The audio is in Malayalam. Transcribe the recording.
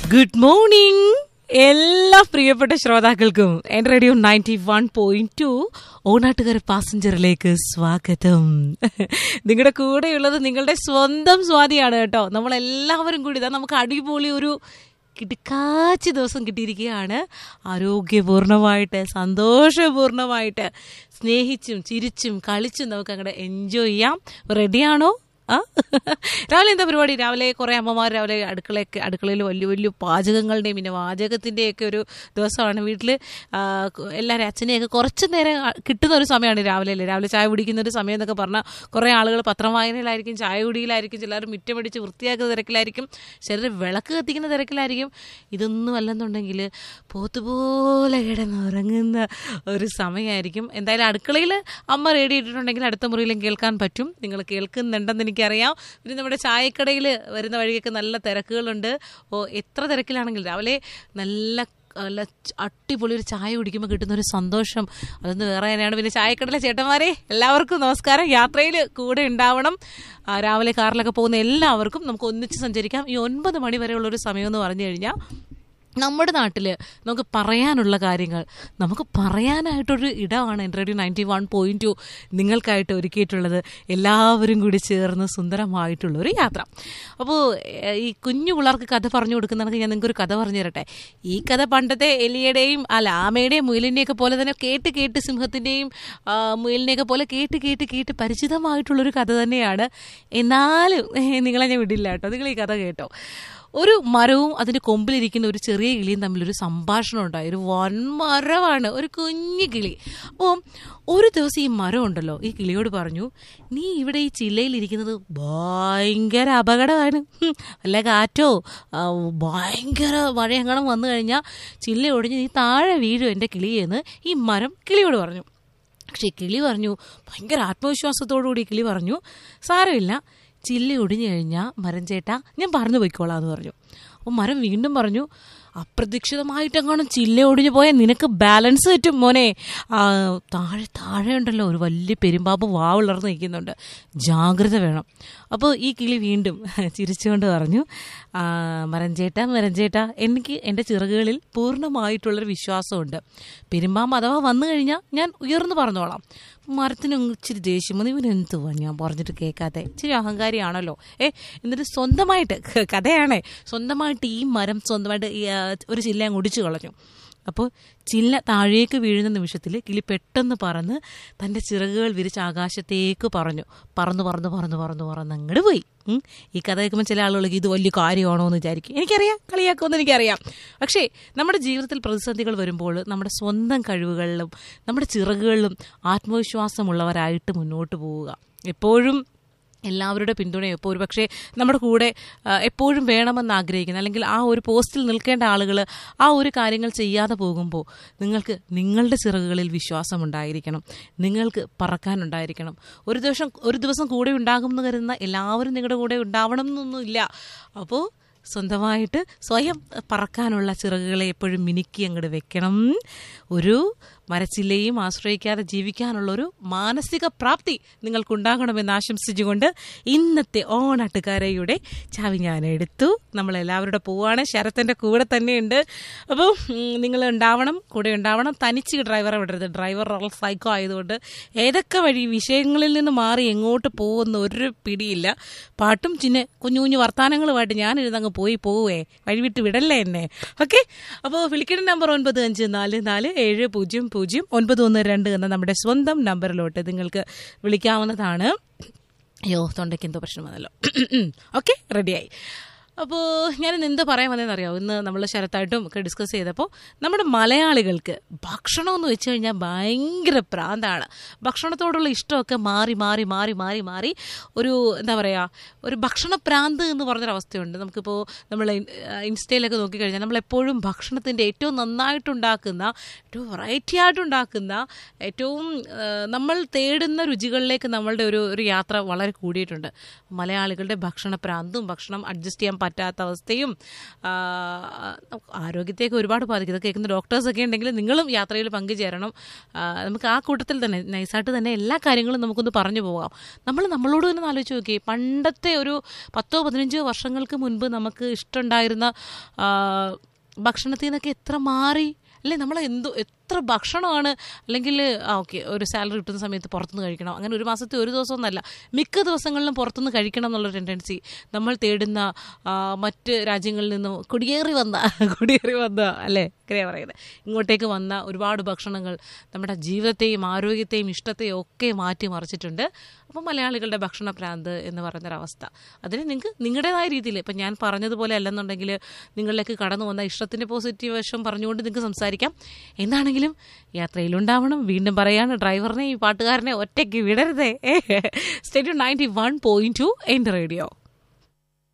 ഗുഡ് മോർണിംഗ് എല്ലാ പ്രിയപ്പെട്ട ശ്രോതാക്കൾക്കും എന്റെ radio ninety one point two Onattukara പാസഞ്ചറിലേക്ക് സ്വാഗതം നിങ്ങളുടെ കൂടെയുള്ളത് നിങ്ങളുടെ സ്വന്തം സ്വാതിയാണ് കേട്ടോ നമ്മളെല്ലാവരും കൂടി ഇതാ നമുക്ക് അടിപൊളി ഒരു കിടുക്കാച്ചി ദിവസം കിട്ടിയിരിക്കുകയാണ് ആരോഗ്യപൂർണമായിട്ട് സന്തോഷപൂർണമായിട്ട് സ്നേഹിച്ചും ചിരിച്ചും കളിച്ചും നമുക്ക് അങ്ങോട്ട് എൻജോയ് ചെയ്യാം റെഡിയാണോ ആ രാവിലെ എന്താ പരിപാടി രാവിലെ കുറേ അമ്മമാർ രാവിലെ അടുക്കളയൊക്കെ അടുക്കളയിൽ വലിയ വലിയ പാചകങ്ങളുടെയും പിന്നെ വാചകത്തിൻ്റെയൊക്കെ ഒരു ദിവസമാണ് വീട്ടിൽ എല്ലാവരും അച്ഛനെയൊക്കെ കുറച്ച് നേരം ആ, കിട്ടുന്ന ഒരു സമയമാണ് രാവിലെ അല്ലേ രാവിലെ ചായ കുടിക്കുന്ന ഒരു സമയം എന്നൊക്കെ പറഞ്ഞാൽ കുറേ ആളുകൾ പത്രം വായനയിലായിരിക്കും ചായ കുടിയിലായിരിക്കും ചിലർ മിറ്റമടിച്ച് വൃത്തിയാക്കുന്ന തിരക്കിലായിരിക്കും ചിലർ വിളക്ക് കത്തിക്കുന്ന തിരക്കിലായിരിക്കും ഇതൊന്നും അല്ലെന്നുണ്ടെങ്കിൽ പോത്തുപോലെ കിടന്നുറങ്ങുന്ന ഒരു സമയമായിരിക്കും എന്തായാലും അടുക്കളയിൽ അമ്മ റെഡി ഇട്ടിട്ടുണ്ടെങ്കിൽ അടുത്ത മുറിയിലും കേൾക്കാൻ പറ്റും നിങ്ങൾ കേൾക്കുന്നുണ്ടെന്ന് എനിക്കറിയാം പിന്നെ നമ്മുടെ ചായക്കടയിൽ വരുന്ന വഴിയൊക്കെ നല്ല തിരക്കുകളുണ്ട് ഓ എത്ര തിരക്കിലാണെങ്കിലും രാവിലെ നല്ല നല്ല ച- അടിപൊളി ഒരു ചായ കുടിക്കുമ്പോൾ കിട്ടുന്ന ഒരു സന്തോഷം അതൊന്ന് വേറെ തന്നെയാണ് പിന്നെ ചായക്കടയിലെ ചേട്ടന്മാരെ എല്ലാവർക്കും നമസ്കാരം യാത്രയിൽ കൂടെ ഉണ്ടാവണം ആ, രാവിലെ കാറിലൊക്കെ പോകുന്ന എല്ലാവർക്കും നമുക്ക് ഒന്നിച്ച് സഞ്ചരിക്കാം ഈ ഒൻപത് മണി വരെയുള്ള ഒരു സമയം എന്ന് പറഞ്ഞു കഴിഞ്ഞാൽ നമ്മുടെ നാട്ടിൽ നമുക്ക് പറയാനുള്ള കാര്യങ്ങൾ നമുക്ക് പറയാനായിട്ടൊരു ഇടമാണ് എൻ്റെ radio ninety one point two നിങ്ങൾക്കായിട്ട് ഒരുക്കിയിട്ടുള്ളത് എല്ലാവരും കൂടി ചേർന്ന് സുന്ദരമായിട്ടുള്ള ഒരു യാത്ര അപ്പോൾ ഏഹ്, ഈ കുഞ്ഞു പിള്ളേർക്ക് കഥ പറഞ്ഞു കൊടുക്കുന്നതൊക്കെ ഞാൻ നിങ്ങൾക്കൊരു കഥ പറഞ്ഞു തരട്ടെ ഈ കഥ പണ്ടത്തെ എലിയുടെയും അല്ല ആമയുടെയും മുയലിൻ്റെയൊക്കെ പോലെ തന്നെ കേട്ട് കേട്ട് സിംഹത്തിൻ്റെയും മുയലിനെയൊക്കെ പോലെ കേട്ട് കേട്ട് കേട്ട് പരിചിതമായിട്ടുള്ളൊരു കഥ തന്നെയാണ് എന്നാലും ഏഹ്, നിങ്ങളെ ഞാൻ വിടില്ല കേട്ടോ നിങ്ങൾ ഈ കഥ കേട്ടോ ഒരു മരവും അതിന്റെ കൊമ്പിലിരിക്കുന്ന ഒരു ചെറിയ കിളിയും തമ്മിലൊരു സംഭാഷണം ഉണ്ടായി ഒരു വൻ മരമാണ് ഒരു കുഞ്ഞു കിളി അപ്പോൾ ഒരു ദിവസം ഈ മരം ഉണ്ടല്ലോ ഈ കിളിയോട് പറഞ്ഞു നീ ഇവിടെ ഈ ചില്ലയിലിരിക്കുന്നത് ഭയങ്കര അപകടമാണ് ഹും, വല്ല കാറ്റോ ആ, ഭയങ്കര മഴ എങ്ങനെ വന്നു കഴിഞ്ഞാൽ ചില്ല ഒടിഞ്ഞ് നീ താഴെ വീഴും എൻ്റെ കിളിയെന്ന് ഈ മരം കിളിയോട് പറഞ്ഞു പക്ഷേ കിളി പറഞ്ഞു ഭയങ്കര ആത്മവിശ്വാസത്തോടു കൂടി കിളി പറഞ്ഞു സാരമില്ല ചില്ലി ഒടിഞ്ഞു കഴിഞ്ഞാൽ മരം ചേട്ടാ ഞാൻ പറഞ്ഞു പോയിക്കോളാം എന്ന് പറഞ്ഞു അപ്പോൾ മരം വീണ്ടും പറഞ്ഞു അപ്രതീക്ഷിതമായിട്ടെങ്ങാണ് ചില്ല ഒടിഞ്ഞു പോയാൽ നിനക്ക് ബാലൻസ് തെറ്റും മോനെ ആ, താഴെ താഴെ ഉണ്ടല്ലോ ഒരു വലിയ പെരുമ്പാമ്പ് വാവിളർന്ന് നിൽക്കുന്നുണ്ട് ജാഗ്രത വേണം അപ്പോൾ ഈ കിളി വീണ്ടും ചിരിച്ചുകൊണ്ട് പറഞ്ഞു "ആ, മരം ചേട്ടാ മരം ചേട്ടാ എനിക്ക് എൻ്റെ ചിറകുകളിൽ പൂർണ്ണമായിട്ടുള്ളൊരു വിശ്വാസമുണ്ട് പെരുമ്പാമ്പ് അഥവാ വന്നു കഴിഞ്ഞാൽ ഞാൻ ഉയർന്നു പറഞ്ഞോളാം മരത്തിന് അങ്ങ് ഇച്ചിരി ദേഷ്യം വന്നു ഇവനെന്തുവാ ഞാൻ പറഞ്ഞിട്ട് കേൾക്കാതെ ഇച്ചിരി അഹങ്കാരിയാണല്ലോ ഏ എന്നിട്ട് സ്വന്തമായിട്ട് കഥയാണേ സ്വന്തമായിട്ട് ഈ മരം സ്വന്തമായിട്ട് ഈ, ആ, ഒരു ചില്ല അങ്ങ് ഒടിച്ചു കളഞ്ഞു അപ്പോൾ ചില്ല താഴേക്ക് വീഴുന്ന നിമിഷത്തിൽ കിളി പെട്ടെന്ന് പറന്ന് തൻ്റെ ചിറകുകൾ വിരിച്ച് ആകാശത്തേക്ക് പറഞ്ഞു പറന്ന് പറന്ന് പറന്ന് പറന്ന് പറന്ന് അങ്ങോട്ട് പോയി ഉം. ഈ കഥ കേൾക്കുമ്പോൾ ചില ആളുകൾക്ക് ഇത് വലിയ കാര്യമാണോ എന്ന് വിചാരിക്കും എനിക്കറിയാം കളിയാക്കുമെന്ന് എനിക്കറിയാം പക്ഷേ നമ്മുടെ ജീവിതത്തിൽ പ്രതിസന്ധികൾ വരുമ്പോൾ നമ്മുടെ സ്വന്തം കഴിവുകളിലും നമ്മുടെ ചിറകുകളിലും ആത്മവിശ്വാസമുള്ളവരായിട്ട് മുന്നോട്ട് പോവുക എപ്പോഴും എല്ലാവരുടെ പിന്തുണയും ഇപ്പോൾ ഒരു പക്ഷേ നമ്മുടെ കൂടെ ആ, എപ്പോഴും വേണമെന്ന് ആഗ്രഹിക്കുന്ന അല്ലെങ്കിൽ ആ ഒരു പോസ്റ്റിൽ നിൽക്കേണ്ട ആളുകൾ ആ ഒരു കാര്യങ്ങൾ ചെയ്യാതെ പോകുമ്പോൾ നിങ്ങൾക്ക് നിങ്ങളുടെ ചിറകുകളിൽ വിശ്വാസമുണ്ടായിരിക്കണം നിങ്ങൾക്ക് പറക്കാനുണ്ടായിരിക്കണം ഒരു ദിവസം ഒരു ദിവസം കൂടെ ഉണ്ടാകും എന്ന് കരുതുന്ന എല്ലാവരും നിങ്ങളുടെ കൂടെ ഉണ്ടാവണം എന്നൊന്നുമില്ല അപ്പോൾ സ്വന്തമായിട്ട് സ്വയം പറക്കാനുള്ള ചിറകുകളെ എപ്പോഴും മിനുക്കി അങ്ങോട്ട് വെക്കണം ഒരു മരച്ചില്ലയും ആശ്രയിക്കാതെ ജീവിക്കാനുള്ളൊരു മാനസിക പ്രാപ്തി നിങ്ങൾക്കുണ്ടാകണമെന്ന് ആശംസിച്ചുകൊണ്ട് ഇന്നത്തെ ഓണട്ടുകാരയുടെ ചാവി ഞാൻ എടുത്തു നമ്മളെല്ലാവരുടെ പോവാണ് ശരത്തിൻ്റെ കൂടെ തന്നെയുണ്ട് അപ്പോൾ നിങ്ങൾ ഉണ്ടാവണം കൂടെ ഉണ്ടാവണം തനിച്ച് ഡ്രൈവറെ വിടരുത് ഡ്രൈവർ സൈക്കോ ആയതുകൊണ്ട് ഏതൊക്കെ വഴി വിഷയങ്ങളിൽ നിന്ന് മാറി എങ്ങോട്ട് പോകുന്ന ഒരു പിടിയില്ല പാട്ടും ചിന്ന കുഞ്ഞു കുഞ്ഞു വർത്തമാനങ്ങളുമായിട്ട് ഞാൻ ഇരുന്നങ്ങ് പോയി പോവേ വഴിവിട്ട് വിടല്ലേ എന്നെ ഓക്കെ അപ്പോൾ വിളിക്കേണ്ട നമ്പർ ഒൻപത് അഞ്ച് നാല് നാല് ഏഴ് പൂജ്യം പൂജ്യം ഒൻപത് ഒന്ന് രണ്ട് എന്ന നമ്മുടെ സ്വന്തം നമ്പറിലോട്ട് നിങ്ങൾക്ക് വിളിക്കാവുന്നതാണ് അയ്യോ തൊണ്ടയ്ക്ക് എന്തോ പ്രശ്നം വന്നല്ലോ ഓക്കെ റെഡിയായി അപ്പോൾ ഞാനിന്ന് എന്ത് പറയാൻ വന്നതെന്ന് അറിയാമോ ഇന്ന് നമ്മൾ ശരത്തായിട്ടും ഒക്കെ ഡിസ്കസ് ചെയ്തപ്പോൾ നമ്മുടെ മലയാളികൾക്ക് ഭക്ഷണം എന്ന് വെച്ച് കഴിഞ്ഞാൽ ഭയങ്കര പ്രാന്താണ് ഭക്ഷണത്തോടുള്ള ഇഷ്ടമൊക്കെ മാറി മാറി മാറി മാറി മാറി ഒരു എന്താ പറയുക ഒരു ഭക്ഷണ പ്രാന്ത് എന്ന് പറഞ്ഞൊരവസ്ഥയുണ്ട് നമുക്കിപ്പോൾ നമ്മൾ ഇൻസ്റ്റയിലൊക്കെ നോക്കിക്കഴിഞ്ഞാൽ നമ്മളെപ്പോഴും ഭക്ഷണത്തിൻ്റെ ഏറ്റവും നന്നായിട്ടുണ്ടാക്കുന്ന ഏറ്റവും വെറൈറ്റി ആയിട്ടുണ്ടാക്കുന്ന ഏറ്റവും ആ, നമ്മൾ തേടുന്ന രുചികളിലേക്ക് നമ്മളുടെ ഒരു ഒരു യാത്ര വളരെ കൂടിയിട്ടുണ്ട് മലയാളികളുടെ ഭക്ഷണ പ്രാന്തും ഭക്ഷണം അഡ്ജസ്റ്റ് ചെയ്യാൻ പറ്റാത്ത അവസ്ഥയും ആ, ആരോഗ്യത്തെയൊക്കെ ഒരുപാട് ബാധിക്കും ഇതൊക്കെ കേൾക്കുന്ന ഡോക്ടേഴ്സൊക്കെ ഉണ്ടെങ്കിൽ നിങ്ങളും യാത്രയിൽ പങ്കുചേരണം ആ, നമുക്ക് ആ കൂട്ടത്തിൽ തന്നെ നൈസായിട്ട് തന്നെ എല്ലാ കാര്യങ്ങളും നമുക്കൊന്ന് പറഞ്ഞു പോകാം നമ്മൾ നമ്മളോട് തന്നെ ഒന്ന് ആലോചിച്ച് നോക്കി പണ്ടത്തെ ഒരു പത്തോ പതിനഞ്ചോ വർഷങ്ങൾക്ക് മുൻപ് നമുക്ക് ഇഷ്ടമുണ്ടായിരുന്ന ആ, ഭക്ഷണത്തിൽ നിന്നൊക്കെ എത്ര മാറി അല്ലേ നമ്മൾ എന്തോ എത്ര ഭക്ഷണമാണ് അല്ലെങ്കിൽ ആ ഓക്കെ ഒരു സാലറി കിട്ടുന്ന സമയത്ത് പുറത്തുനിന്ന് കഴിക്കണം അങ്ങനെ ഒരു മാസത്തെ ഒരു ദിവസം ഒന്നല്ല മിക്ക ദിവസങ്ങളിലും പുറത്തുനിന്ന് കഴിക്കണം എന്നുള്ള ടെൻഡൻസി നമ്മൾ തേടുന്ന ആ, മറ്റ് രാജ്യങ്ങളിൽ നിന്നും കുടിയേറി വന്ന കുടിയേറി വന്ന അല്ലേ അങ്ങനെയാ പറയുന്നത് ഇങ്ങോട്ടേക്ക് വന്ന ഒരുപാട് ഭക്ഷണങ്ങൾ നമ്മുടെ ജീവിതത്തെയും ആരോഗ്യത്തെയും ഇഷ്ടത്തെയും ഒക്കെ മാറ്റി മറിച്ചിട്ടുണ്ട് അപ്പം മലയാളികളുടെ ഭക്ഷണ ഭ്രാന്ത് എന്ന് പറയുന്നൊരവസ്ഥ അതിന് നിങ്ങൾക്ക് നിങ്ങളുടേതായ രീതിയിൽ ഇപ്പം ഞാൻ പറഞ്ഞതുപോലെ അല്ലെന്നുണ്ടെങ്കിൽ നിങ്ങളിലേക്ക് കടന്നു വന്ന ഇഷ്ടത്തിൻ്റെ പോസിറ്റീവ് വശം പറഞ്ഞുകൊണ്ട് നിങ്ങൾക്ക് സംസാരിക്കാം എന്താണെങ്കിലും യാത്രയിലുണ്ടാവണം വീണ്ടും പറയാണ് ഡ്രൈവറിനെ ഈ പാട്ടുകാരനെ ഒറ്റയ്ക്ക് വിടരുതേ stadium ninety one point two എൻ്റെ റേഡിയോ